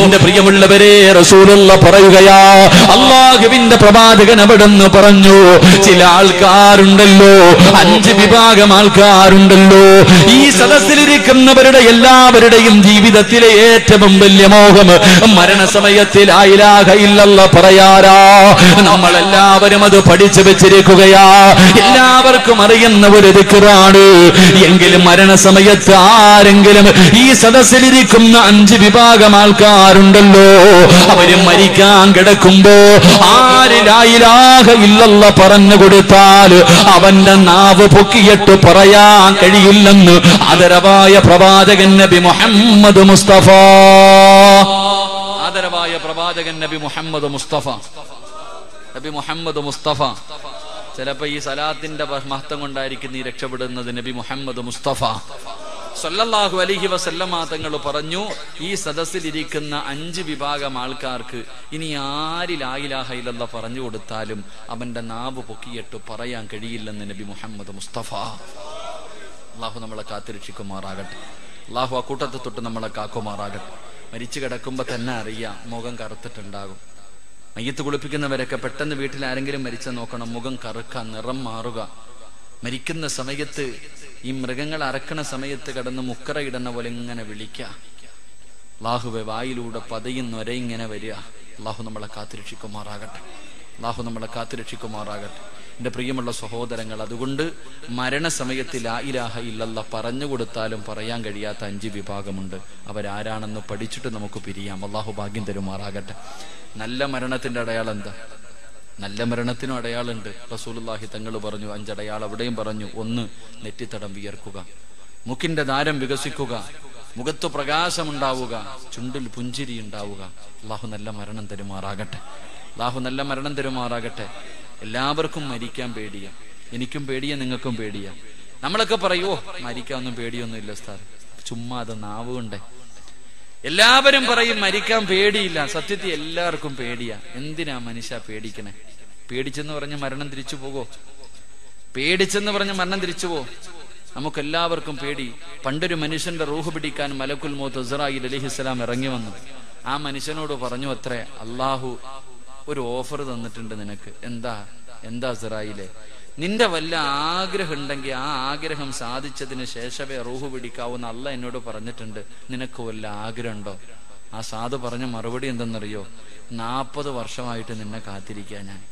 എന്റെ പ്രിയമുള്ളവരെ റസൂലുള്ള പറയുകയാ അള്ളാഹുവിന്റെ പ്രവാചകൻ അവിടെന്ന് പറഞ്ഞു ചില ആൾക്കാരുണ്ടല്ലോ അഞ്ച് വിഭാഗം ആൾക്കാരുണ്ടല്ലോ ഈ സദസ്സിലിരിക്കുന്നവരുടെ എല്ലാവരുടെയും ജീവിതത്തിലെ ഏറ്റവും വലിയ മോഹം മരണസമയത്തിൽ ആയിരാകയില്ലല്ല പറയാരാ നമ്മളെല്ലാവരും അത് പഠിച്ചു വെച്ചിരിക്കുകയാ എല്ലാവർക്കും അറിയുന്ന ഒരു ദിക്കറാണ് എങ്കിലും മരണസമയത്ത് ആരെങ്കിലും ഈ സദസ്സിലിരിക്കുന്ന അഞ്ച് വിഭാഗം ആൾക്കാരുണ്ടല്ലോ അവര് മരിക്കാൻ കിടക്കുമ്പോ ആരിലായിലാക ഇല്ലല്ല പറഞ്ഞു കൊടുത്താൽ അവന്റെ നാവ് പൊക്കിയിട്ട് പറയാൻ കഴിയില്ലെന്ന് ആദരവായ പ്രവാചകൻ നബി മുഹമ്മദ് മുസ്തഫ ആദരവായ പ്രവാചകൻ നബി മുഹമ്മദ് മുസ്തഫ നബി മുഹമ്മദ് മുസ്തഫ ചിലപ്പോ ഈ സലാത്തിന്റെ മഹത്വം കൊണ്ടായിരിക്കും നീ രക്ഷപ്പെടുന്നത് നബി മുഹമ്മദ് മുസ്തഫ സല്ലല്ലാഹു അലൈഹി വസല്ലമ തങ്ങൾ പറഞ്ഞു ഈ സദസ്സിലിരിക്കുന്ന അഞ്ച് വിഭാഗം ആൾക്കാർക്ക് ഇനി ആരിൽ ആയിലാഹ ഇല്ലല്ല പറഞ്ഞു കൊടുത്താലും അവന്റെ നാവ് പൊക്കിയിട്ട് പറയാൻ കഴിയില്ലെന്ന് നബി മുഹമ്മദ് മുസ്തഫ അള്ളാഹു നമ്മളെ കാത്തിരക്ഷിക്കുമാറാകട്ടെ അള്ളാഹു ആ കൂട്ടത്തെ തൊട്ട് നമ്മളെ കാക്കുമാറാകട്ടെ മരിച്ചു കിടക്കുമ്പോ തന്നെ അറിയാം മുഖം കറുത്തിട്ടുണ്ടാകും മയ്യത്ത് കുളിപ്പിക്കുന്നവരൊക്കെ പെട്ടെന്ന് വീട്ടിൽ ആരെങ്കിലും മരിച്ച നോക്കണം മുഖം കറുക്ക നിറം മാറുക മരിക്കുന്ന സമയത്ത് ഈ മൃഗങ്ങൾ അറക്കണ സമയത്ത് കിടന്ന് മുക്കറ ഇടുന്ന പോലെ ഇങ്ങനെ വിളിക്ക അള്ളാഹുവെ വായിലൂടെ പതയും നൊര ഇങ്ങനെ വരിക അള്ളാഹു നമ്മളെ കാത്തിരക്ഷിക്കുമാറാകട്ടെ അള്ളാഹു നമ്മളെ കാത്തിരക്ഷിക്കുമാറാകട്ടെ എന്റെ പ്രിയമുള്ള സഹോദരങ്ങൾ അതുകൊണ്ട് മരണസമയത്തിൽ ആ ഇലാഹ ഇല്ലല്ല പറഞ്ഞു കൊടുത്താലും പറയാൻ കഴിയാത്ത അഞ്ച് വിഭാഗമുണ്ട് അവരാരാണെന്ന് പഠിച്ചിട്ട് നമുക്ക് പിരിയാം അള്ളാഹു ഭാഗ്യം തരുമാറാകട്ടെ നല്ല മരണത്തിന്റെ അടയാളം എന്താ നല്ല മരണത്തിനും അടയാളുണ്ട് റസൂലുള്ളാഹി തങ്ങൾ പറഞ്ഞു അഞ്ചടയാൾ അവിടെയും പറഞ്ഞു ഒന്ന് നെറ്റിത്തടം വിയർക്കുക മുക്കിന്റെ ദാരം വികസിക്കുക മുഖത്ത് പ്രകാശമുണ്ടാവുക ചുണ്ടിൽ പുഞ്ചിരി ഉണ്ടാവുക അള്ളാഹു നല്ല മരണം തരുമാറാകട്ടെ അള്ളാഹു നല്ല മരണം തരുമാറാകട്ടെ എല്ലാവർക്കും മരിക്കാൻ പേടിയ എനിക്കും പേടിയ നിങ്ങൾക്കും പേടിയ നമ്മളൊക്കെ പറയോ മരിക്കാനൊന്നും പേടിയൊന്നും ഇല്ല സ്ഥാൻ ചുമ്മാ അത് നാവ് കൊണ്ടേ എല്ലാവരും പറയും മരിക്കാൻ പേടിയില്ല സത്യത്തിൽ എല്ലാവർക്കും പേടിയാ എന്തിനാ മനുഷ്യ പേടിക്കണേ പേടിച്ചെന്ന് പറഞ്ഞ് മരണം തിരിച്ചു പോകോ പേടിച്ചെന്ന് പറഞ്ഞ് മരണം തിരിച്ചു പോ നമുക്ക് എല്ലാവർക്കും പേടി പണ്ടൊരു മനുഷ്യന്റെ റൂഹ് പിടിക്കാൻ മലക്കുൽ മോത്ത് ഇസ്രായിൽ അലിഹിസ്സലാം ഇറങ്ങി വന്നു ആ മനുഷ്യനോട് പറഞ്ഞു അത്രേ അള്ളാഹു ഒരു ഓഫർ തന്നിട്ടുണ്ട് നിനക്ക് എന്താ എന്താ ഇസ്രായിലെ നിന്റെ വല്ല ആഗ്രഹം ഉണ്ടെങ്കിൽ ആ ആഗ്രഹം സാധിച്ചതിന് ശേഷമേ റൂഹ് പിടിക്കാവൂന്ന് അല്ല എന്നോട് പറഞ്ഞിട്ടുണ്ട് നിനക്ക് വല്ല ആഗ്രഹം ഉണ്ടോ ആ സാധു പറഞ്ഞ മറുപടി എന്തെന്നറിയോ നാപ്പത് വർഷമായിട്ട് നിന്നെ കാത്തിരിക്കാൻ ഞാൻ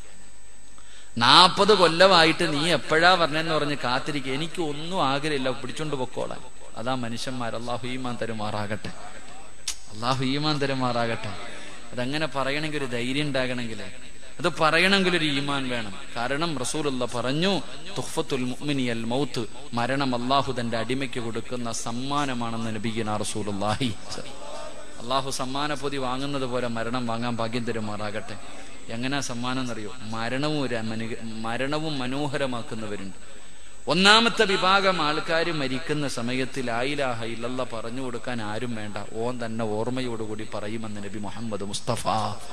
നാപ്പത് കൊല്ലമായിട്ട് നീ എപ്പോഴാ പറഞ്ഞെന്ന് പറഞ്ഞ് കാത്തിരിക്കുക എനിക്ക് ഒന്നും ആഗ്രഹമില്ല പിടിച്ചോണ്ട് പൊക്കോളാൻ അതാ മനുഷ്യന്മാർ അള്ളാഹു ഈമാൻ തരുമാറാകട്ടെ അള്ളാഹു ഈമാൻ തരുമാറാകട്ടെ അതങ്ങനെ പറയണമെങ്കിൽ ഒരു ധൈര്യം ഉണ്ടാകണമെങ്കിൽ അത് പറയണമെങ്കിൽ ഒരു ഈമാൻ വേണം കാരണം റസൂലുള്ള പറഞ്ഞു തുഹ്ഫത്തുൽ മുഅ്മിനിയൽ മൗത്ത് മരണം അള്ളാഹു തന്റെ അടിമയ്ക്ക് കൊടുക്കുന്ന സമ്മാനമാണെന്ന് നബിഗിന റസൂലുള്ളാഹി അള്ളാഹു സമ്മാന പൊതി വാങ്ങുന്നത് പോലെ മരണം വാങ്ങാൻ ഭാഗ്യം തരുമാറാകട്ടെ എങ്ങനാ സമ്മാനം എന്നറിയോ മരണവും ഒരു മനു- മരണവും മനോഹരമാക്കുന്നവരുണ്ട് ഒന്നാമത്തെ വിഭാഗം ആൾക്കാർ മരിക്കുന്ന സമയത്തിൽ ആയിലാഹ ഇല്ലല്ല പറഞ്ഞു കൊടുക്കാൻ ആരും വേണ്ട ഓൻ തന്നെ ഓർമ്മയോടുകൂടി പറയുമെന്ന് നബി മുഹമ്മദ് മുസ്തഫ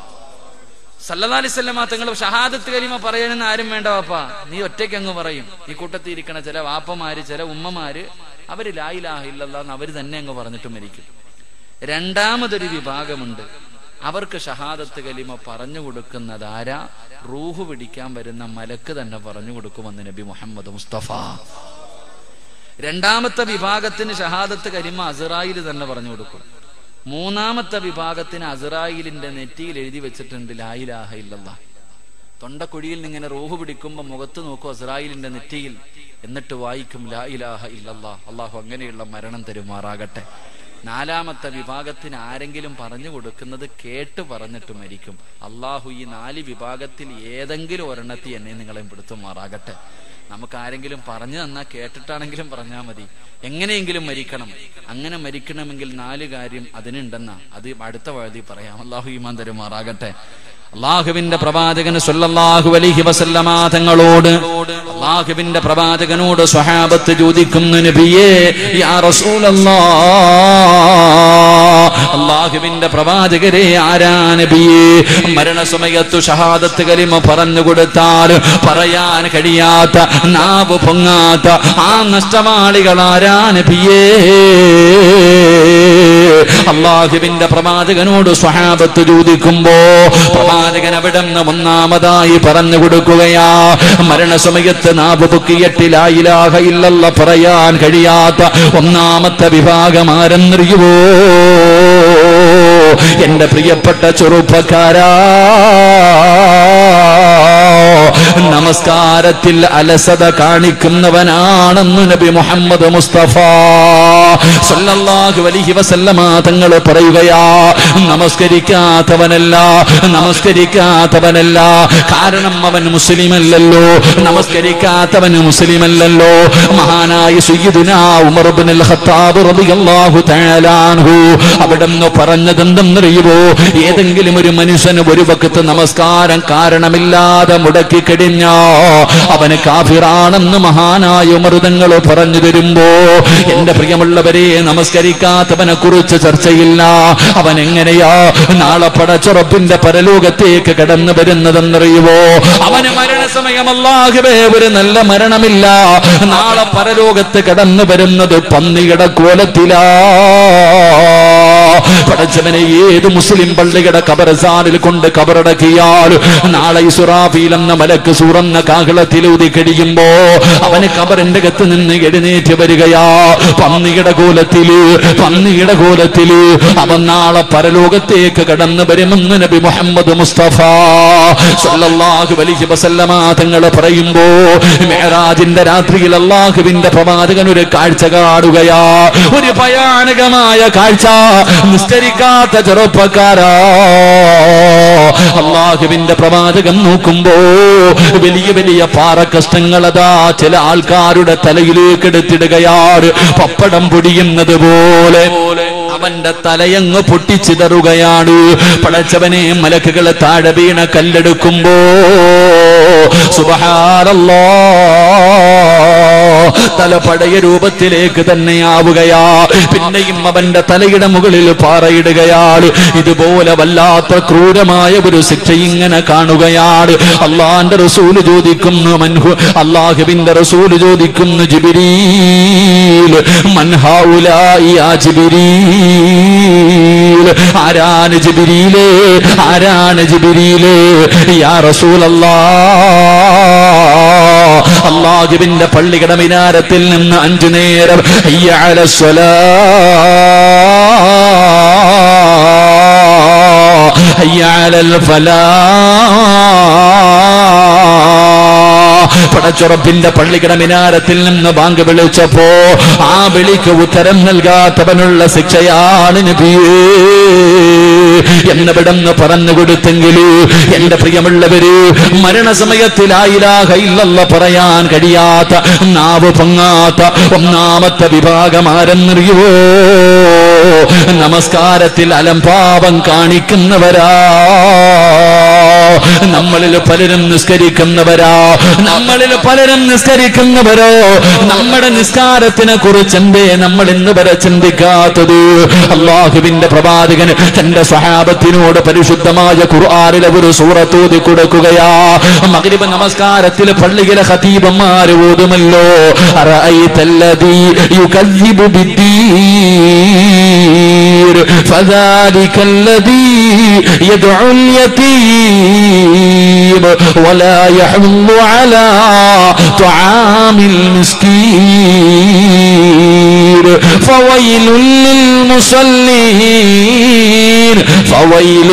സല്ലല്ലാലിസ്വല്ലമ തങ്ങൾ ഷഹാദത്ത് കലിമ പറയാനെന്ന് ആരും വേണ്ട വാപ്പ നീ ഒറ്റയ്ക്ക് അങ്ങ് പറയും ഈ കൂട്ടത്തിൽ ഇരിക്കണ ചില വാപ്പമാര് ചില ഉമ്മമാര് അവര് ലായിലാഹ ഇല്ലല്ലാന്ന് അവര് തന്നെ അങ്ങ് പറഞ്ഞിട്ട് മരിക്കും രണ്ടാമതൊരു വിഭാഗമുണ്ട് അവർക്ക് ഷഹാദത്ത് കലിമ പറഞ്ഞു കൊടുക്കുന്നത് ആരാ റൂഹ് പിടിക്കാൻ വരുന്ന മലക്ക് തന്നെ പറഞ്ഞു കൊടുക്കുമെന്ന് നബി മുഹമ്മദ് മുസ്തഫ രണ്ടാമത്തെ വിഭാഗത്തിന് ഷഹാദത്ത് കലിമ അസറായിൽ തന്നെ പറഞ്ഞു കൊടുക്കും മൂന്നാമത്തെ വിഭാഗത്തിന് അസറായിലിന്റെ നെറ്റിയിൽ എഴുതി വെച്ചിട്ടുണ്ട് ലായിലാഹ ഇല്ലല്ലാ തൊണ്ടക്കുഴിയിൽ നിന്ന് ഇങ്ങനെ റൂഹ് പിടിക്കുമ്പോ മുഖത്ത് നോക്കും അസ്രായിലിന്റെ നെറ്റിയിൽ എന്നിട്ട് വായിക്കും ലാ ഇലാഹ ഇല്ലല്ലാ അള്ളാഹു അങ്ങനെയുള്ള മരണം തരുമാറാകട്ടെ നാലാമത്തെ വിഭാഗത്തിന് ആരെങ്കിലും പറഞ്ഞു കൊടുക്കുന്നത് കേട്ട് പറഞ്ഞിട്ട് മരിക്കും അള്ളാഹു ഈ നാല് വിഭാഗത്തിൽ ഏതെങ്കിലും ഒരെണ്ണത്തി എന്നെ നിങ്ങളെ പിടുത്തുമാറാകട്ടെ നമുക്ക് ആരെങ്കിലും പറഞ്ഞു തന്നാ കേട്ടിട്ടാണെങ്കിലും പറഞ്ഞാൽ മതി എങ്ങനെയെങ്കിലും മരിക്കണം അങ്ങനെ മരിക്കണമെങ്കിൽ നാല് കാര്യം അതിനുണ്ടെന്ന അത് അടുത്ത വഴുതി പറയാം അള്ളാഹു ഈമാൻ തരുമാറാകട്ടെ അള്ളാഹുവിന്റെ പ്രവാചകന് സല്ലല്ലാഹു അലൈഹി വസല്ലമ തങ്ങളോട് അള്ളാഹുവിന്റെ പ്രവാചകനോട് സ്വഹാബത്ത് ചോദിക്കുന്നു നബിയേ യാ റസൂലല്ലാ അള്ളാഹുവിന്റെ പ്രവാചകരെ ആരാ നബിയേ മരണസമയത്തു ഷഹാദത്ത് കലിമ പറഞ്ഞു കൊടുത്താൽ പറയാൻ കഴിയാത്ത നാവ് പൊങ്ങാത്ത ആ നഷ്ടമാളികൾ ആരാ നബിയേ അള്ളാഹുവിന്റെ പ്രവാചകനോട് സ്വഹാബത്ത് ചോദിക്കുമ്പോ പ്രവാചകൻ അവിടെ നിന്ന് ഒന്നാമതായി പറഞ്ഞു കൊടുക്കുകയാ മരണസമയത്ത് നാവ് പൊക്കിയെട്ടിലായിലാഹ ഇല്ലല്ല പറയാൻ കഴിയാത്ത ഒന്നാമത്തെ വിഭാഗം ആരെന്നറിയുവോ എന്റെ പ്രിയപ്പെട്ട ചെറുപ്പക്കാരാ നമസ്കാരത്തിൽ അലസത കാണിക്കുന്നവനാണെന്ന് നബി മുഹമ്മദ് മുസ്തഫ സല്ലല്ലാഹു അലൈഹി വസല്ലമ തങ്ങൾ പറയുകയാ നമസ്കരിക്കാത്തവനല്ല നമസ്കരിക്കാത്തവനല്ല കാരണം അവൻ മുസ്ലിമല്ലല്ലോ നമസ്കരിക്കാത്തവൻ മുസ്ലിമല്ലല്ലോ മഹാനായ സയ്യിദുനാ ഉമർ ഇബ്നുൽ ഖത്താബ് റളിയല്ലാഹു തആല അൻഹു അവിടുന്ന് പറഞ്ഞതെന്തെന്നറിയുമോ ഏതെങ്കിലും ഒരു മനുഷ്യന് ഒരു വക്കത്ത് നമസ്കാരം കാരണമില്ലാതെ മുടക്കി കഴിഞ്ഞോ അവന് കാഫിറാണെന്ന് മഹാനായ മൃതങ്ങൾ പറഞ്ഞു തരുമ്പോ എന്റെ പ്രിയമുള്ളവരെ നമസ്കരിക്കാത്തവനെ കുറിച്ച് ചർച്ചയില്ല അവൻ എങ്ങനെയാ നാളെ പടച്ചുറപ്പിന്റെ പരലോകത്തേക്ക് കടന്നു വരുന്നതെന്നറിയുമോ അവന് മരണസമയമല്ലാകെ ഒരു നല്ല മരണമില്ല നാളെ പരലോകത്ത് കടന്നു വരുന്നത് പന്നിയുടെ കോലത്തിലാ പടച്ചവനെ ഏത് മുസ്ലിം പള്ളിയുടെ കബറസാനിൽ കൊണ്ട് കബറടക്കിയാൽ നാളെ ഇസുറാഫീൽ എന്ന മലക്ക് സൂറന്ന കാഹളത്തിൽ ഊതി കഴിയുമ്പോ അവന് കബറിന്റെ അകത്ത് നിന്ന് എഴുന്നേറ്റ് വരികയാ പന്നിയുടെ കോലത്തില് പന്നിയുടെ കോലത്തില് അവൻ നാളെ പരലോകത്തേക്ക് കടന്നു വരുമെന്ന് നബി മുഹമ്മദ് മുസ്തഫ സല്ലല്ലാഹു അലൈഹി വസല്ലമ തങ്ങൾ പറയുമ്പോ മേറാജിന്റെ രാത്രിയിൽ അള്ളാഹുവിന്റെ പ്രവാചകൻ ഒരു കാഴ്ച കാണുകയാ ഒരു ഭയാനകമായ കാഴ്ച നിസ്കരിക്കാത്ത ചെറുപ്പക്കാരാ അള്ളാഹുവിന്റെ പ്രവാചകൻ നോക്കുമ്പോ വലിയ വലിയ പാറക്കഷ്ടങ്ങൾ അതാ ചില ആൾക്കാരുടെ തലയിലേക്ക് എടുത്തിടുകയാണ് പപ്പടം പൊടിയുന്നത് പോലെ അവന്റെ തലയങ്ങ് പൊട്ടിച്ചിതറുകയാണ് പടച്ചവനെ മലക്കുകളെ താഴെ വീണ കല്ലെടുക്കുമ്പോ സുബഹാനല്ലോ തല പഴയ രൂപത്തിലേക്ക് തന്നെയാവുകയാ പിന്നെയും അവന്റെ തലയുടെ മുകളിൽ പാറയിടുകയാണ് ഇതുപോലെ വല്ലാത്ത ക്രൂരമായ ഒരു ശിക്ഷ ഇങ്ങനെ കാണുകയാണ് അള്ളാന്റെ റസൂല് ചോദിക്കുന്നു മൻഹു അള്ളാഹുവിന്റെ റസൂല് ചോദിക്കുന്നു ജിബിരീൽ മൻഹാഉലായി ആ ജിബിരീൽ ആരാണ് ജിബിരീലേ ആരാണ് ജിബിരീലേ യാ റസൂലല്ലാ അള്ളാഹുവിന്റെ പള്ളിയുടെ മിനാരത്തിൽ നിന്ന് അഞ്ചു നേരം ഹയ്യ അല സ്വലാ ഹയ്യ അലൽ ഫലാ പടച്ചുറപ്പിന്റെ പള്ളിക്കട മിനാരത്തിൽ നിന്ന് ബാങ്ക് വിളിച്ചപ്പോ ആ വിളിക്ക് ഉത്തരം നൽകാത്തവനുള്ള ശിക്ഷയാണ് നബിയേ എന്നവിടെന്ന് പറഞ്ഞു കൊടുത്തെങ്കിൽ എന്റെ പ്രിയമുള്ളവര് മരണസമയത്തിലായിലാഹ ഇല്ലല്ല പറയാൻ കഴിയാത്ത നാവ് പൊങ്ങാത്ത ഒന്നാമത്തെ വിഭാഗം ആരെന്നറിയുവോ നമസ്കാരത്തിൽ അലംഭാവം കാണിക്കുന്നവരാ നമ്മളിൽ പലരും നിസ്കരിക്കുന്നവരാ നമ്മളിൽ പലരും നിസ്കരിക്കുന്നവരോ നമ്മുടെ നിസ്കാരത്തിനെ കുറിച്ച് എന്തേ നമ്മൾ ഇന്ന് വരെ ചിന്തിക്കാത്തത് അള്ളാഹുവിന്റെ പ്രവാചകൻ തന്റെ സഹാബത്തിനോട് പരിശുദ്ധമായ ഖുർആാനിലെ ഒരു സൂറത്തൂതി കൊടുക്കുകയാ മഗ്രിബ് നമസ്കാരത്തിൽ പള്ളിയിലെ ഖതീബന്മാർ ഓതുമല്ലോ അറഅയ്തല്ലദീ യുകذിബു ബിദ്ദീൻ فذلك الذي يدعو اليتيم ولا يحض على طعام المسكين فويل للمصلين فويل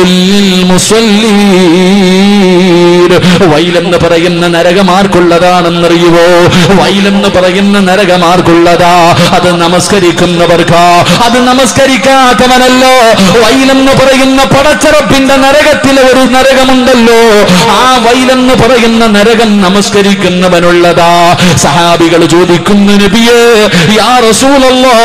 للمصلين വൈലെന്ന് പറയുന്ന നരകമാർക്കുള്ളതാണെന്നറിയുവോ വൈലെന്ന് പറയുന്ന നരകമാർക്കുള്ളതാ അത് നമസ്കരിക്കുന്നവർക്കാ അത് നമസ്കരിക്കാത്തവനല്ലോ വൈലെന്ന് പറയുന്ന പടച്ചറപ്പിന്റെ നരകത്തിലെ ഒരു നരകമുണ്ടല്ലോ ആ വൈലെന്ന് പറയുന്ന നരകം നമസ്കരിക്കുന്നവനുള്ളതാ സഹാബികൾ ചോദിക്കുന്നു നബിയേ യാ റസൂലല്ലോ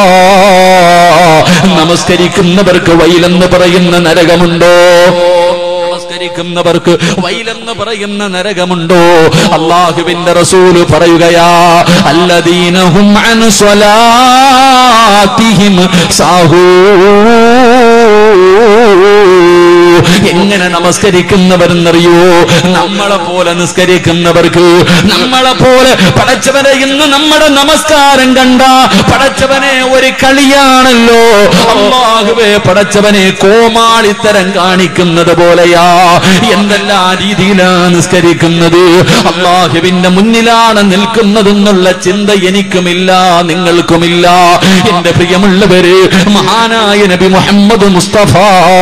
നമസ്കരിക്കുന്നവർക്ക് വൈലെന്ന് പറയുന്ന നരകമുണ്ടോ നമസ്കരിക്കുന്നവർക്ക് വൈലെന്ന് പറയുന്ന നരകമുണ്ടോ അള്ളാഹുവിന്റെ റസൂല് പറയുകയാ അല്ലദീനഹും അൻ സ്വലാത്തിഹിം സാഹൂ എങ്ങനെ നമസ്കരിക്കുന്നവരെന്നറിയോ നമ്മളെ പോലെ നിസ്കരിക്കുന്നവർക്ക് നമ്മളെ പോലെ പടച്ചവനെ ഇന്ന് നമ്മുടെ നമസ്കാരം കണ്ട പടച്ചവനെ ഒരു കളിയാണല്ലോ അള്ളാഹുവേ പടച്ചവനെ കോമാളിത്തരം കാണിക്കുന്നത് പോലെയാ എന്തെല്ലാം രീതിയിലാ നിസ്കരിക്കുന്നത് അള്ളാഹുവിന്റെ മുന്നിലാണ് നിൽക്കുന്നതെന്നുള്ള ചിന്ത എനിക്കുമില്ല നിങ്ങൾക്കുമില്ല എന്റെ പ്രിയമുള്ളവര് മഹാനായ നബി മുഹമ്മദ് മുസ്തഫ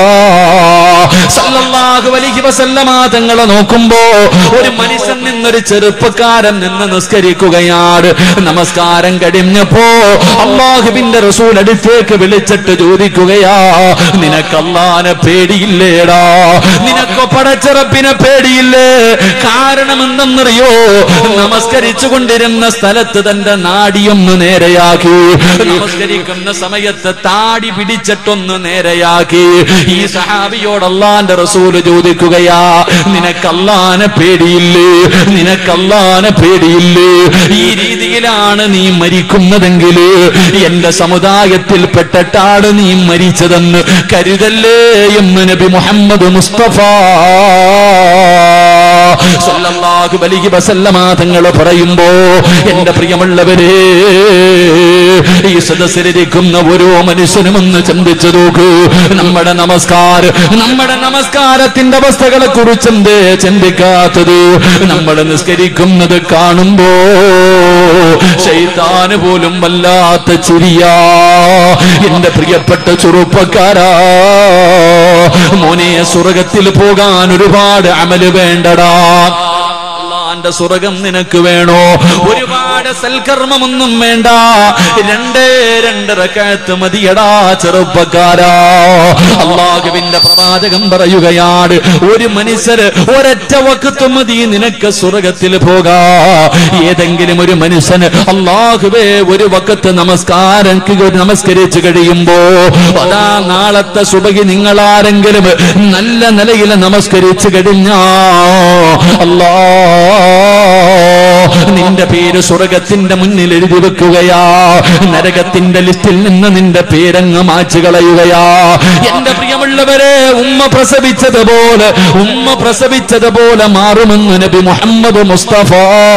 സല്ലല്ലാഹു അലൈഹി വസല്ലമ തങ്ങളെ നോക്കുമ്പോ ഒരു മനുഷ്യൻ നിന്നൊരു ചെറുപ്പക്കാരൻ നിന്ന് നിസ്കരിക്കുകയാണ് നമസ്കാരം കഴിഞ്ഞപ്പോ അള്ളാഹുവിന്റെ റസൂൽ അടുത്തേക്ക് വിളിച്ചിട്ട് ചോദിക്കുകയാ നിനക്ക് അള്ളാനെ പേടിയില്ലേടാ നിനക്ക് പടച്ചിറപ്പിനെ പേടിയില്ലേ കാരണം എന്തെന്നറിയോ നമസ്കരിച്ചു കൊണ്ടിരുന്ന സ്ഥലത്ത് തന്റെ നാടിയൊന്ന് നേരെയാക്കി നമസ്കരിക്കുന്ന സമയത്ത് താടി പിടിച്ചിട്ടൊന്ന് നേരെയാക്കി ഈ സഹാബിയോട് അള്ളാന്റെ റസൂല് ചോദിക്കുകയാ നിനക്കല്ലാനെ പേടിയില്ലേ നിനക്കല്ലാനെ പേടിയില്ലേ ഈ രീതിയിലാണ് നീ മരിക്കുന്നതെങ്കിൽ എന്റെ സമുദായത്തിൽ പെട്ടിട്ടാണ് നീ മരിച്ചതെന്ന് കരുതല്ലേ എന്ന് നബി മുഹമ്മദ് മുസ്തഫ സല്ലല്ലാഹു അലൈഹി വസല്ലമ തങ്ങൾ പറയുമ്പോ എന്റെ പ്രിയമുള്ളവരെ ഈ സദസ്സിലിരിക്കുന്ന ഓരോ മനുഷ്യനും ഒന്ന് ചിന്തിച്ചു നോക്കൂ നമ്മുടെ നമസ്കാരം നമ്മുടെ നമസ്കാരത്തിന്റെ അവസ്ഥകളെ കുറിച്ച് എന്തേ ചിന്തിക്കാത്തത് നമ്മൾ നിസ്കരിക്കുന്നത് കാണുമ്പോ ശൈത്താന് പോലും വല്ലാത്ത ചിരിയാ എന്റെ പ്രിയപ്പെട്ട ചെറുപ്പക്കാരാ മോനെ സ്വർഗത്തിൽ പോകാൻ ഒരുപാട് അമല് വേണ്ടടാ അള്ളാന്റെ സ്വർഗം നിനക്ക് വേണോ ഒരുപാട് സൽക്കർമ്മമൊന്നും വേണ്ട രണ്ടേ രണ്ട് റക്കാത്ത് മതിയടാ ചെറുപ്പക്കാരാ അള്ളാഹുവിന്റെ പ്രവാചകം പറയുകയാണ് ഒരു മനുഷ്യര് ഒരൊറ്റ വക്കത്ത് മതി നിനക്ക് സ്വർഗത്തിൽ പോകാ ഏതെങ്കിലും ഒരു മനുഷ്യന് അള്ളാഹുവേ ഒരു വക്കത്ത് നമസ്കാരം നമസ്കരിച്ചു കഴിയുമ്പോ അതാ നാളത്തെ സുബഹി നിങ്ങൾ ആരെങ്കിലും നല്ല നിലയിൽ നമസ്കരിച്ചു കഴിഞ്ഞാ അല്ലാ നിന്റെ പേര് സ്വർഗത്തിന്റെ മുന്നിൽ എഴുതി വെക്കുകയാ നരകത്തിന്റെ ലിസ്റ്റിൽ നിന്ന് നിന്റെ പേരങ്ങ് മാച്ചു കളയുകയാ എന്റെ പ്രിയമുള്ളവരെ ഉമ്മ പ്രസവിച്ചതുപോലെ ഉമ്മ പ്രസവിച്ചതുപോലെ മാറുമെന്ന് നബി മുഹമ്മദ് മുസ്തഫ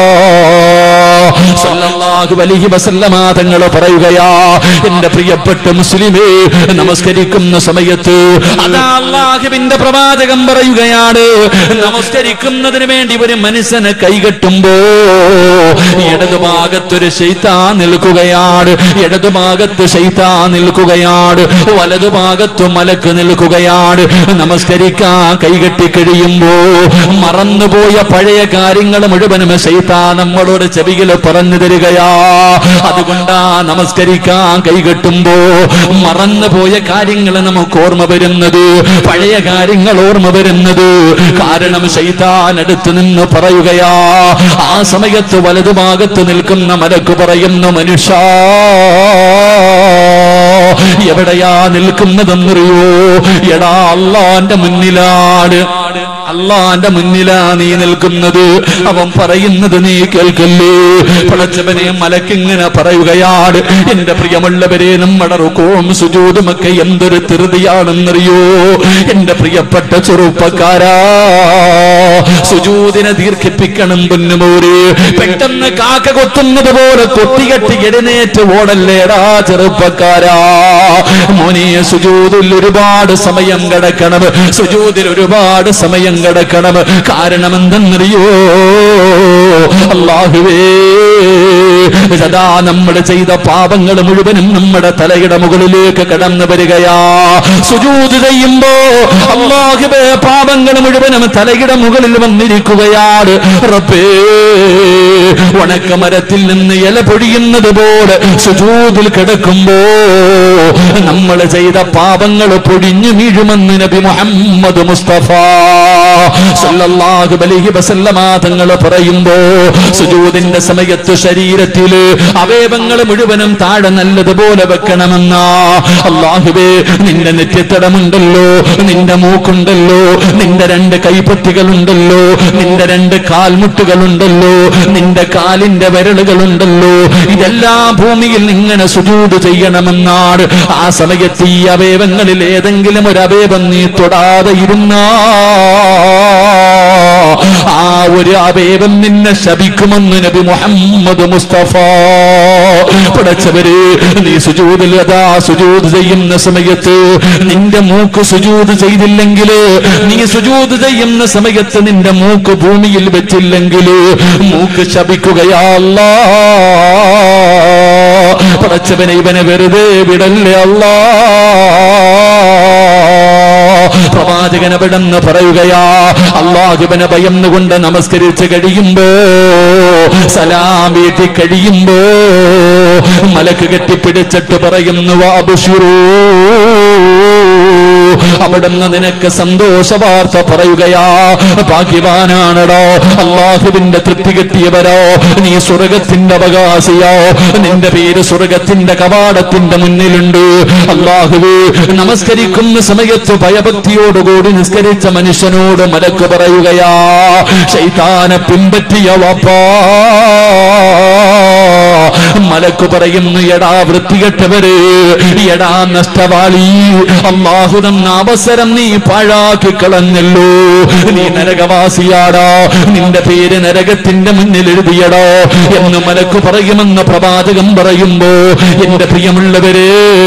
സല്ലല്ലാഹു അലൈഹി വസല്ലമ തങ്ങൾ പറയുകയാ എന്റെ പ്രിയപ്പെട്ട മുസ്ലിമേ നമസ്കരിക്കുന്ന സമയത്ത് അതാ അള്ളാഹുവിന്റെ പ്രവാചകം പറയുകയാണ് നമസ്കരിക്കുന്നതിന് വേണ്ടി ഒരു മനുഷ്യനെ കൈകെട്ടുമ്പോ ഇടതുഭാഗത്തൊരു ശൈത്താ നിൽക്കുകയാണ് ഇടതുഭാഗത്ത് ശൈത്താ നിൽക്കുകയാണ് വലതുഭാഗത്ത് മലക്ക് നിൽക്കുകയാണ് നമസ്കരിക്കാൻ കൈകെട്ടി കഴിയുമ്പോ മറന്നുപോയ പഴയ കാര്യങ്ങൾ മുഴുവനും ശൈത്താ നമ്മളോട് ചെവിയിൽ പറഞ്ഞു തരികയാ അതുകൊണ്ടാ നമസ്കരിക്കാൻ കൈകെട്ടുമ്പോ മറന്നുപോയ കാര്യങ്ങൾ നമുക്ക് ഓർമ്മ വരുന്നത് പഴയ കാര്യങ്ങൾ ഓർമ്മ വരുന്നത് കാരണം ശൈത്താൻ അടുത്ത് നിന്ന് പറയുകയാ ആ സമയത്ത് വലതുഭാഗത്ത് നിൽക്കുന്ന മലക്ക് പറയുന്നു മനുഷ്യ എവിടെയാ നിൽക്കുന്നതെന്നറിയോ എടാ അള്ളാന്റെ മുന്നിലാണ് അള്ളാന്റെ മുന്നിലാ നീ നിൽക്കുന്നത് അവൻ പറയുന്നത് നീ കേൾക്കല്ലേ പടച്ചവനെ മലക്കിങ്ങനെ പറയുകയാണ് എന്റെ പ്രിയമുള്ളവരെ നമ്മുടെ റുക്കോം സുജൂതുമൊക്കെ എന്തൊരു ധൃതിയാണെന്നറിയോ എന്റെ പ്രിയപ്പെട്ട ചെറുപ്പക്കാരാ സുജൂതിനെ ദീർഘിപ്പിക്കണം പൊന്നുമോര് പെട്ടെന്ന് കാക്ക കൊത്തുന്നത് പോലെ കൊത്തികെട്ടി എഴുന്നേറ്റ് ഓടല്ലേടാ ചെറുപ്പക്കാരാ മോനെ സുജൂതിൽ ഒരുപാട് സമയം കിടക്കണം സുജൂതിൽ ഒരുപാട് സമയം കിടക്കണം കാരണം എന്തെന്നറിയോ അള്ളാഹുവേ സദാ നമ്മൾ ചെയ്ത പാപങ്ങൾ മുഴുവനും നമ്മുടെ തലയുടെ മുകളിലേക്ക് കടന്നു വരികയാ സുജൂത് ചെയ്യുമ്പോ അള്ളാഹുവേ പാപങ്ങൾ മുഴുവനും തലയുടെ മുകളിൽ വന്നിരിക്കുകയാണ് റബ്ബേ ഉണക്കമരത്തിൽ നിന്ന് ഇല പൊഴിയുന്നത് പോലെ സുജൂതിൽ കിടക്കുമ്പോ നമ്മൾ ചെയ്ത പാപങ്ങൾ പൊടിഞ്ഞു വീഴുമെന്ന് നബി മുഹമ്മദ് മുസ്തഫ സല്ലല്ലാഹു അലൈഹി വസല്ലമ തങ്ങൾ പറയുമ്പോ സുജൂദിന്റെ സമയത്ത് ശരീരത്തില് അവയവങ്ങൾ മുഴുവനും താഴെ നല്ലതുപോലെ വെക്കണമെന്ന അള്ളാഹുവേ നിന്റെ നെറ്റിത്തടമുണ്ടല്ലോ നിന്റെ മൂക്കുണ്ടല്ലോ നിന്റെ രണ്ട് കൈപ്പത്തികളുണ്ടല്ലോ നിന്റെ രണ്ട് കാൽമുട്ടുകളുണ്ടല്ലോ നിന്റെ നിന്റെ കാലിന്റെ വിരലുകളുണ്ടല്ലോ ഇതെല്ലാം ഭൂമിയിൽ ഇങ്ങനെ സുജൂത് ചെയ്യണമെന്നാണ് ആ സമയത്ത് ഈ അവയവങ്ങളിൽ ഏതെങ്കിലും ഒരു അവയവം നീ തൊടാതെ ഇരുന്നാ ആ ഒരു അവയവം നിന്നെ ശപിക്കുമെന്ന് നബി മുഹമ്മദ് മുസ്തഫ പടച്ചവര് നീ സുജൂദിൽ അതാ സുജൂദ് ചെയ്യുന്ന സമയത്ത് നിന്റെ മൂക്ക് സുജൂദ് ചെയ്തില്ലെങ്കിൽ നീ സുജൂദ് ചെയ്യുന്ന സമയത്ത് നിന്റെ മൂക്ക് ഭൂമിയിൽ വെച്ചില്ലെങ്കിൽ മൂക്ക് ശപിക്കുകയല്ല പടച്ചവനെ ഇവനെ വെറുതെ വിടല്ലേ അല്ലാ പ്രവാചകൻ അവിടെന്ന് പറയുകയാ അള്ളാഹുബനെ ഭയന്നുകൊണ്ട് നമസ്കരിച്ച് കഴിയുമ്പോ സലാം വീട്ടി കഴിയുമ്പോ മലക്ക് കെട്ടിപ്പിടിച്ചിട്ട് പറയുന്നു വാബുഷുറൂ അവിടുന്ന് നിനക്ക് സന്തോഷ വാർത്ത പറയുകയാ ഭാഗ്യവാനാണടോ അള്ളാഹുവിന്റെ തൃപ്തി കിട്ടിയവരോ നീ സ്വർഗത്തിന്റെ അവകാശിയോ നിന്റെ പേര് സ്വർഗത്തിന്റെ കവാടത്തിന്റെ മുന്നിലുണ്ട് അള്ളാഹുവേ നമസ്കരിക്കുന്ന സമയത്ത് ഭയഭക്തിയോടുകൂടി നിസ്കരിച്ച മനുഷ്യനോട് മലക്ക് പറയുകയാ ശൈതാനെ പിൻപറ്റിയ വാപ്പാ മലക്ക് പറയുന്നു എടാ വൃത്തികെട്ടവര് എടാ നഷ്ടവാളി അള്ളാഹു തന്ന അവസരം നീ പാഴാക്കി കളഞ്ഞല്ലോ നീ നരകവാസിയാടാ നിന്റെ പേര് നരകത്തിന്റെ മുന്നിൽ എഴുതിയടോ എന്ന് മലക്ക് പറയുമെന്ന് പ്രവാചകം പറയുമ്പോ എന്റെ പ്രിയമുള്ളവര്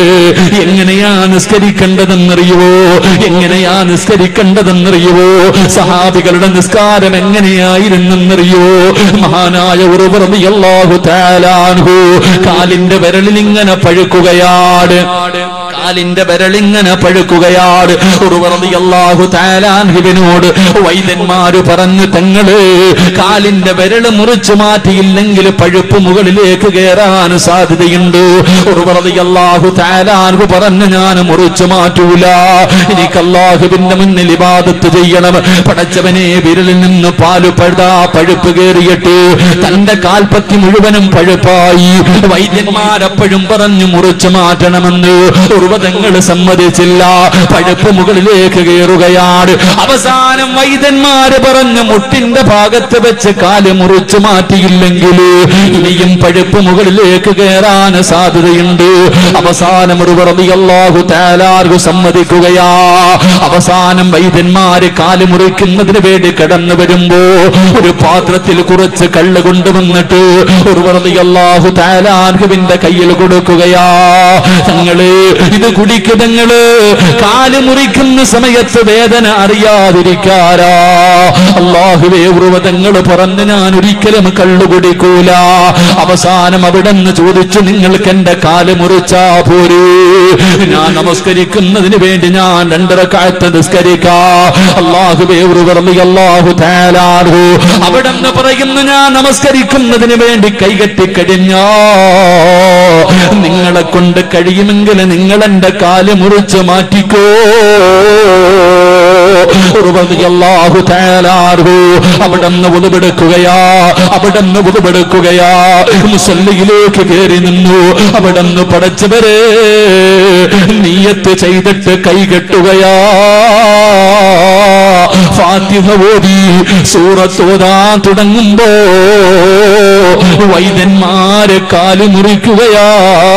എങ്ങനെയാ നിസ്കരിക്കേണ്ടതെന്നറിയുവോ എങ്ങനെയാ നിസ്കരിക്കേണ്ടതെന്നറിയുവോ സഹാബികളുടെ നിസ്കാരം എങ്ങനെയായിരുന്നെന്നറിയോ മഹാനായ ഒരു അള്ളാഹു താലാൻഹു കാലിന്റെ വിരലിൽ ഇങ്ങനെ പഴുക്കുകയാണ് കാലിന്റെ വിരലിങ്ങനെ പഴുക്കുകയാണ് ഒരു അള്ളാഹു താലാൻഹുവിനോട് വൈദ്യന്മാര് പറഞ്ഞു തങ്ങള് കാലിന്റെ വിരല് മുറിച്ചു മാറ്റിയില്ലെങ്കിൽ പഴുപ്പ് മുകളിലേക്ക് കയറാൻ സാധ്യതയുണ്ട് ഒരു അള്ളാഹു താലാൻഹു പറഞ്ഞു ഞാൻ മുറിച്ചു മാറ്റൂല എനിക്ക് അള്ളാഹുവിന്റെ മുന്നിൽ ഇബാദത്ത് ചെയ്യണം പടച്ചവനെ വിരലിൽ നിന്ന് പാല് പഴുതാ പഴുപ്പ് കയറിയിട്ട് തന്റെ കാൽപ്പത്തി മുഴുവനും പഴുപ്പായി വൈദ്യന്മാരെപ്പോഴും പറഞ്ഞു മുറിച്ചു മാറ്റണമെന്ന് ഉർവതങ്ങൾ സമ്മതിച്ചില്ല പഴുപ്പ് മുകളിലേക്ക് കയറുകയാണ് അവസാനം വൈദ്യന്മാര് പറഞ്ഞു മുട്ടിന്റെ ഭാഗത്ത് വെച്ച് കാല് മുറിച്ചു മാറ്റിയില്ലെങ്കിൽ ഇനിയും പഴുപ്പ് മുകളിലേക്ക് കയറാൻ സാധ്യതയുണ്ട് അവസാനം ഒരു അള്ളാഹു താലാർഹു സമ്മതിക്കുകയാ അവസാനം വൈദ്യന്മാര് കാല് മുറിക്കുന്നതിന് വേണ്ടി കടന്നു വരുമ്പോ ഒരു പാത്രത്തിൽ കുറച്ച് കള്ള് കൊണ്ടുവന്നിട്ട് ഒരു അള്ളാഹു താലാർഹുവിന്റെ കയ്യിൽ കൊടുക്കുകയാ തങ്ങള് ഇത് കുടിക്കുതങ്ങള് കാല് മുറിക്കുന്ന സമയത്ത് വേദന അറിയാതിരിക്കാരാ അള്ളാഹുവേ ഉറവതങ്ങൾ പറഞ്ഞ് ഞാൻ ഒരിക്കലും കള്ളു കുടിക്കൂല അവസാനം അവിടെ നിന്ന് ചോദിച്ചു നിങ്ങൾക്ക് എന്റെ കാല് മുറിച്ചാ പോരൂ ഞാൻ നമസ്കരിക്കുന്നതിന് വേണ്ടി ഞാൻ രണ്ടര കാലത്ത് നിസ്കരിക്കാ അള്ളാഹുവേ ഉറവറലി അള്ളാഹു താലാഹു അവിടെ നിന്ന് പറയുന്നു ഞാൻ നമസ്കരിക്കുന്നതിന് വേണ്ടി കൈകെട്ടി കഴിഞ്ഞോ നിങ്ങളെ കൊണ്ട് കഴിയുമെങ്കിൽ നിങ്ങൾ എന്റെ കാല് മുറിച്ച് മാറ്റിക്കോ അള്ളാഹു താലാർഹു അവിടെ നിന്ന് ഉതുപെടുക്കുകയാ അവിടെ നിന്ന് ഉതുപെടുക്കുകയാ മുസല്ലിയിലേക്ക് കയറി നിന്നു അവിടെ നിന്ന് പടച്ചവരെ നീയത്ത് ചെയ്തിട്ട് കൈകെട്ടുകയാ ഫാത്തിഹ ഓതി സൂറത്തോതാൻ തുടങ്ങുമ്പോ വൈദ്യന്മാരെ കാല് മുറിക്കുകയാ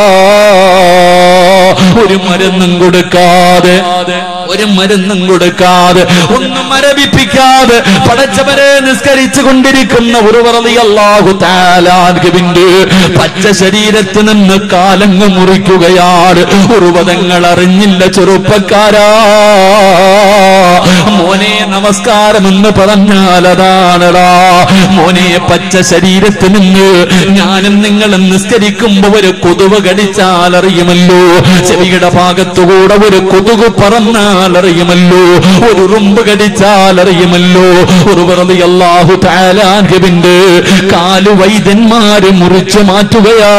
ഒരു മരുന്നും കൊടുക്കാതെ ഒരു മരുന്നും കൊടുക്കാതെ ഒന്നും മരവിപ്പിക്കാതെ പടച്ചവരെ നിസ്കരിച്ചു കൊണ്ടിരിക്കുന്ന ഒരു പറളി അള്ളാഹു താലാൻകിന്റെ പച്ച ശരീരത്ത് നിന്ന് കാലങ്ങ് മുറിക്കുകയാണ് ഉറുവതങ്ങൾ അറിഞ്ഞില്ല ചെറുപ്പക്കാരാ മോനെ നമസ്കാരം എന്ന് പറഞ്ഞാൽ അതാണടാ മോനെ പച്ച ശരീരത്ത് നിന്ന് ഞാനും നിങ്ങളും നിസ്കരിക്കുമ്പോ ഒരു കൊതുവ് കടിച്ചാൽ അറിയുമല്ലോ ചെവിയുടെ ഭാഗത്തുകൂടെ ഒരു കൊതുക് പറന്നാൽ അറിയുമല്ലോ ഒരു ഉറുമ്പ് കടിച്ചാൽ അറിയുമല്ലോ ഒരു വെറുതെ അള്ളാഹു താലാൻഹുവിന്റെ കാല് വൈദ്യന്മാര് മുറിച്ചു മാറ്റുകയാ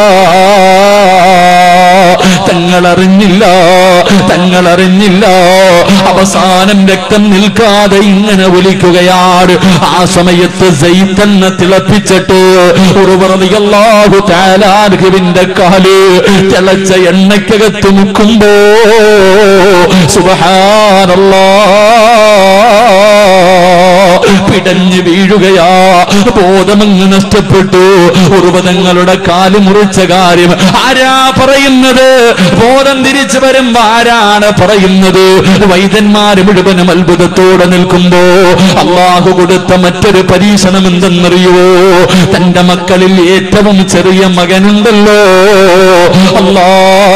തങ്ങൾ അറിഞ്ഞില്ല തങ്ങൾ അറിഞ്ഞില്ല അവസാനം രക്തം നിൽക്കാതെ ഇങ്ങനെ ഒലിക്കുകയാണ് ആ സമയത്ത് സൈത്തന്നെ തിളപ്പിച്ചിട്ട് ഒരു അള്ളാഹു താലാർഹുവിന്റെ കാല് തിളച്ച എണ്ണയ്ക്കകത്ത് മുക്കുമ്പോ സുബഹാനല്ലാ പിടഞ്ഞു വീഴുകയാ ബോധമങ്ങ് നഷ്ടപ്പെട്ടു ഉർവതങ്ങളുടെ കാല് മുറിച്ച കാര്യം ആരാ പറയുന്നത് ബോധം തിരിച്ചു വരുമ്പോ ആരാണ് പറയുന്നത് വൈദ്യന്മാര് മുഴുവനും അത്ഭുതത്തോടെ നിൽക്കുമ്പോ അള്ളാഹു കൊടുത്ത മറ്റൊരു പരീക്ഷണം എന്തെന്നറിയോ തന്റെ മക്കളിൽ ഏറ്റവും ചെറിയ മകനുണ്ടല്ലോ അല്ലാ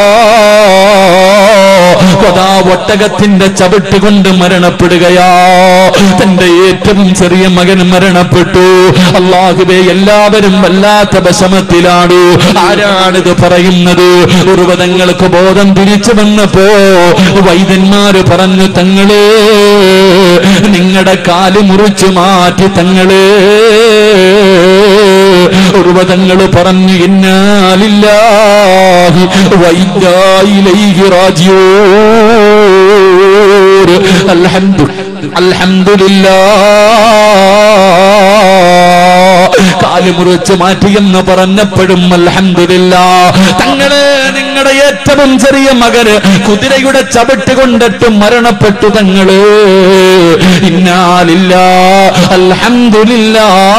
കൊതാ ഒട്ടകത്തിന്റെ ചവിട്ട് കൊണ്ട് മരണപ്പെടുകയാ തന്റെ ഏറ്റവും ചെറിയ മകൻ മരണപ്പെട്ടു അള്ളാഹുബെ എല്ലാവരും വല്ലാത്ത വിഷമത്തിലാണ് ആരാണിത് പറയുന്നത് ഉർവതങ്ങൾക്ക് ബോധം തിരിച്ചു വന്നപ്പോ വൈദ്യന്മാര് പറഞ്ഞു തങ്ങള് നിങ്ങളുടെ കാല് മുറിച്ചു മാറ്റി തങ്ങള് ഉർവതങ്ങൾ പറഞ്ഞു ഇന്നാലില്ലാഹി വൈദ്യായിലേക്ക് റാജിയോ അൽഹംദു അൽഹംദുലില്ലാ കാല് മുറിച്ച് മാറ്റിയെന്ന് പറഞ്ഞപ്പോഴും അൽഹംദുലില്ല തങ്ങള് നിങ്ങളുടെ ഏറ്റവും ചെറിയ മകന് കുതിരയുടെ ചവിട്ട് കൊണ്ടിട്ട് മരണപ്പെട്ടു തങ്ങള് ഇന്നാലില്ല അൽഹംദുലില്ല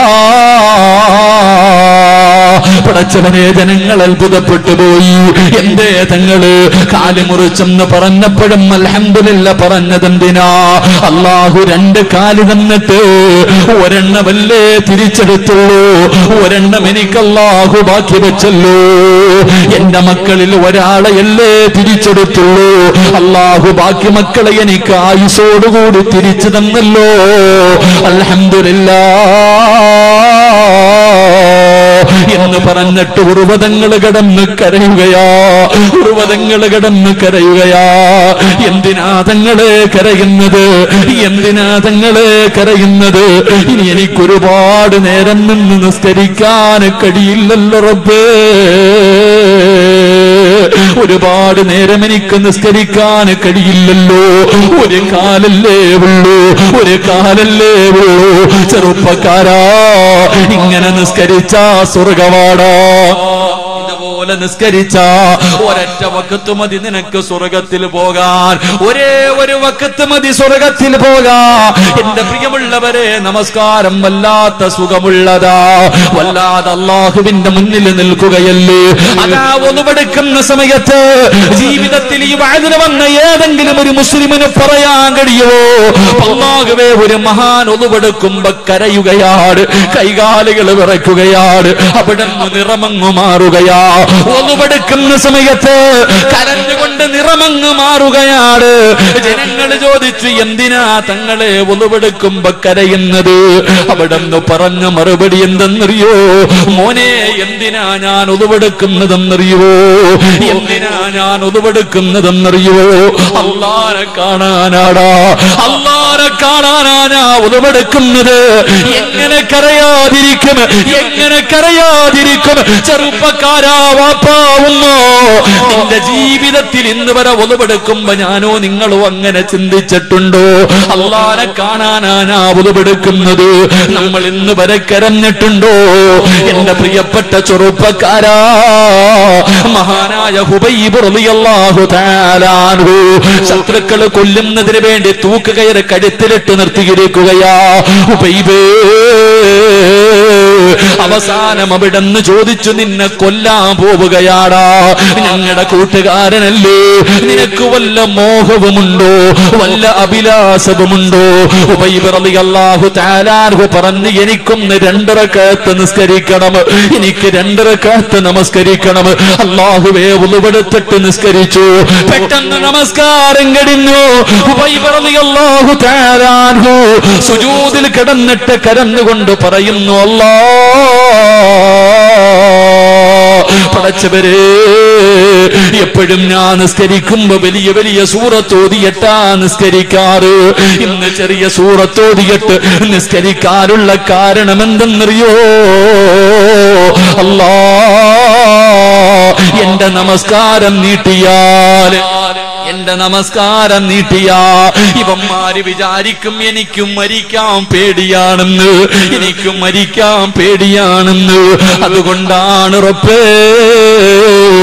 പടച്ചവനെ ജനങ്ങൾ അത്ഭുതപ്പെട്ടു പോയി എന്തേ തങ്ങള് കാല് മുറിച്ചെന്ന് പറഞ്ഞപ്പോഴും അൽഹംദുലില്ല പറഞ്ഞതെന്തിനാ അള്ളാഹു രണ്ട് കാല് തന്നിട്ട് ഒരെണ്ണമല്ലേ തിരിച്ചെടുത്തുള്ളൂ ഒരെണ്ണം എനിക്ക് അള്ളാഹു ബാക്കി വെച്ചല്ലോ എന്റെ മക്കളിൽ ഒരാളെയല്ലേ തിരിച്ചെടുത്തുള്ളൂ അള്ളാഹു ബാക്കി മക്കളെ എനിക്ക് ആയുസോടുകൂടി തിരിച്ചു തന്നല്ലോ അൽഹംദുലില്ലാ എന്ന് പറഞ്ഞിട്ട് ഉർവതങ്ങൾ കടന്ന് കരയുകയാ ഉർവതങ്ങൾ കടന്ന് കരയുകയാ എന്തിനാ തങ്ങളെ കരയുന്നത് എന്തിനാ തങ്ങളെ കരയുന്നത് ഇനി എനിക്ക് ഒരുപാട് നേരം നിന്ന് നിസ്കരിക്കാൻ കഴിയില്ലല്ലോ റബ്ബേ ഒരുപാട് നേരം എനിക്ക് നിസ്കരിക്കാൻ കഴിയില്ലല്ലോ ഒരു കാലല്ലേ ഉള്ളൂ ഒരു കാലല്ലേ ഉള്ളൂ ചെറുപ്പക്കാരാ ഇങ്ങനെ നിസ്കരിച്ച സ്വർഗവാടാ ഇതുപോലെ നിസ്കരിച്ച ഒരൊറ്റ വക്കത്ത് മതി നിനക്ക് സ്വർഗത്തിൽ പോകാൻ ഒരേ ഒരു വക്കത്ത് മതി സ്വർഗത്തിൽ പോകാ എന്റെ പ്രിയമുള്ളവരെ നമസ്കാരം വല്ലാത്ത സുഖമുള്ളതാ വല്ലാതെ അള്ളാഹുവിന്റെ മുന്നിൽ നിൽക്കുകയല്ലേ അതാ ഒന്നുപെടുക്കുന്ന സമയത്ത് ജീവിതത്തിൽ ഈ വാതിന് വന്ന ഏതെങ്കിലും ഒരു മുസ്ലിമിന് പറയാൻ കഴിയുമോ അള്ളാഹുവേ ഒരു മഹാൻ ഒന്നുപെടുക്കുമ്പോ കരയുകയാണ് കൈകാലുകൾ വിറയ്ക്കുകയാണ് അവിടെ നിന്ന് നിറമങ്ങു മാറുകയാ ഒന്നുപെടുക്കുന്ന സമയത്ത് കരഞ്ഞുകൊണ്ട് നിറമങ്ങ് മാറുകയാണ് ജനങ്ങൾ ചോദിച്ചു എന്തിനാ തങ്ങളെ ഒന്നുപെടുക്കുമ്പോ കരയുന്നത് അവിടെ നിന്ന് പറഞ്ഞ മറുപടി എന്തെന്നറിയോ മോനെ എന്തിനാ ഞാൻ ഒതുവെടുക്കുന്നതെന്നറിയോ എന്തിനാ ഞാൻ ഒതുവെടുക്കുന്നതെന്നറിയോ അള്ളാരെ കാണാനാടാ അള്ളാരെ കാണാനാ ഞാൻ ഒതുവെടുക്കുന്നത് എങ്ങനെ കരയാതിരിക്കും എങ്ങനെ കരയാതിരിക്കും ചെറുപ്പക്കാരാ വാപ്പാവുന്നോ നിന്റെ ജീവിതത്തിൽ ഇന്ന് വരെ ഒതുവെടുക്കുമ്പോ ഞാനോ നിങ്ങളോ അങ്ങനെ ചിന്തിച്ചിട്ടുണ്ടോ അള്ളാരെ കാണാനാ ഞാൻ ഒതുവെടുക്കുന്നത് നമ്മൾ ഇന്ന് വരെ കരഞ്ഞിട്ടുണ്ടോ എന്റെ പ്രിയപ്പെട്ട ചെറുപ്പക്കാരാ മഹാനായ ഹുബൈബ് റളിയല്ലാഹു തആല അൻഹു ശത്രുക്കൾ കൊല്ലുന്നതിന് വേണ്ടി തൂക്കുകയറ് കഴുത്തിലിട്ട് നിർത്തിയിരിക്കുകയാ ഹുബൈബേ അവസാനം അവിടെന്ന് ചോദിച്ചു നിന്നെ കൊല്ലാൻ പോവുകയാടാ ഞങ്ങളുടെ കൂട്ടുകാരനല്ലേ നിനക്ക് വല്ല മോഹവുമുണ്ടോ വല്ല അഭിലാഷവുമുണ്ടോ ഉബൈബ് റളിയല്ലാഹു തആല അൻഹു പറഞ്ഞു എനിക്കൊന്ന് രണ്ടരക്കത്ത് നിസ്കരിക്കണം എനിക്ക് രണ്ടരക്കത്ത് നമസ്കരിക്കണം അള്ളാഹുവേ ഉളുവെടുത്തിട്ട് നിസ്കരിച്ചു പെട്ടെന്ന് നമസ്കാരം കഴിഞ്ഞു ഉബൈബ് റളിയല്ലാഹു തആല അൻഹു സുജൂദിൽ കിടന്നിട്ട് കരന്നുകൊണ്ട് പറയുന്നു അല്ലാ പടച്ചവരെ എപ്പോഴും ഞാൻ നിസ്കരിക്കുമ്പോ വലിയ വലിയ സൂറത്തോതിയട്ടാ നിസ്കരിക്കാറ് ഇന്ന് ചെറിയ സൂറത്തോതിയിട്ട് നിസ്കരിക്കാനുള്ള കാരണം എന്തെന്നറിയോ അല്ലാ എന്റെ നമസ്കാരം നീട്ടിയാൽ എന്റെ നമസ്കാരം നീട്ടിയ ഇവന്മാര് വിചാരിക്കും എനിക്കും മരിക്കാൻ പേടിയാണെന്ന് എനിക്കും മരിക്കാൻ പേടിയാണെന്ന് അതുകൊണ്ടാണ് ഉറപ്പേ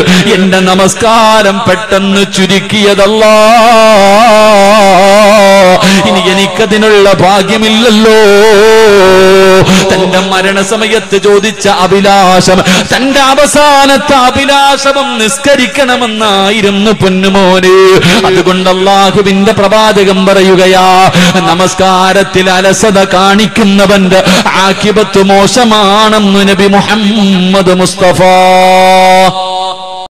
എന്റെ നമസ്കാരം പെട്ടെന്ന് ചുരുക്കിയതല്ല ഇനി എനിക്കതിനുള്ള ഭാഗ്യമില്ലല്ലോ തന്റെ മരണസമയത്ത് ചോദിച്ച അഭിലാഷം തന്റെ അവസാനത്തെ അഭിലാഷവും നിസ്കരിക്കണമെന്നായിരുന്നു പൊന്നുമോന് അതുകൊണ്ട് അള്ളാഹുവിന്റെ പ്രവാചകം പറയുകയാ നമസ്കാരത്തിൽ അലസത കാണിക്കുന്നവന്റെ ആക്കിബത്ത് മോശമാണെന്ന് നബി മുഹമ്മദ് മുസ്തഫ